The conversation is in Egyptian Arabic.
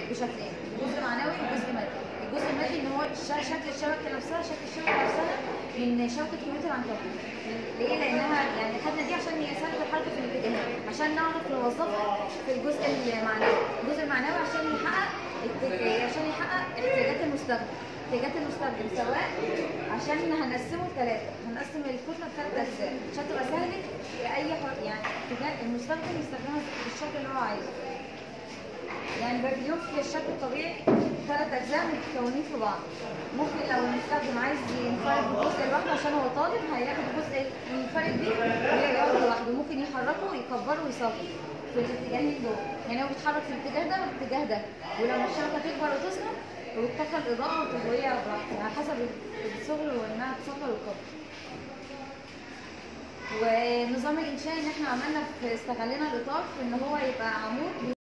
بشكلين جزء معنوي وجزء مادي الجزء المادي ان هو ش- شكل الشبكه نفسها شكل الشبكه نفسها من شبكه كمبيوتر العنكبوت ليه؟ لانها يعني خدنا دي عشان هي سهله الحركه في الاتجاهات عشان نعرف نوظفها في الجزء المعنوي الجزء المعنوي عشان يحقق الت- عشان يحقق احتياجات المستخدم احتياجات المستخدم سواء عشان هنقسمه لثلاثه هنقسم الكتله لثلاث اجزاء عشان تبقى سهله لاي حر يعني اتجاه المستخدم يستخدمها بالشكل اللي هو عايزه يعني بابليون في الشكل الطبيعي ثلاث اجزاء متكونين في بعض ممكن لو المستخدم عايز ينفرد بجزء لوحده عشان هو طالب هياخد الجزء ينفرد بيه ويقعد لوحده ممكن يحركه ويكبره ويصغر في الاتجاهين دول يعني هو بيتحرك في الاتجاه ده والاتجاه ده ولما الشبكه تكبر وتصغر وتدخل الاضاءه والتهويه براحتها على حسب الصغر وانها تصغر وتكبر ونظام الانشاء ان احنا عملنا في استغلنا الاطار في ان هو يبقى عمود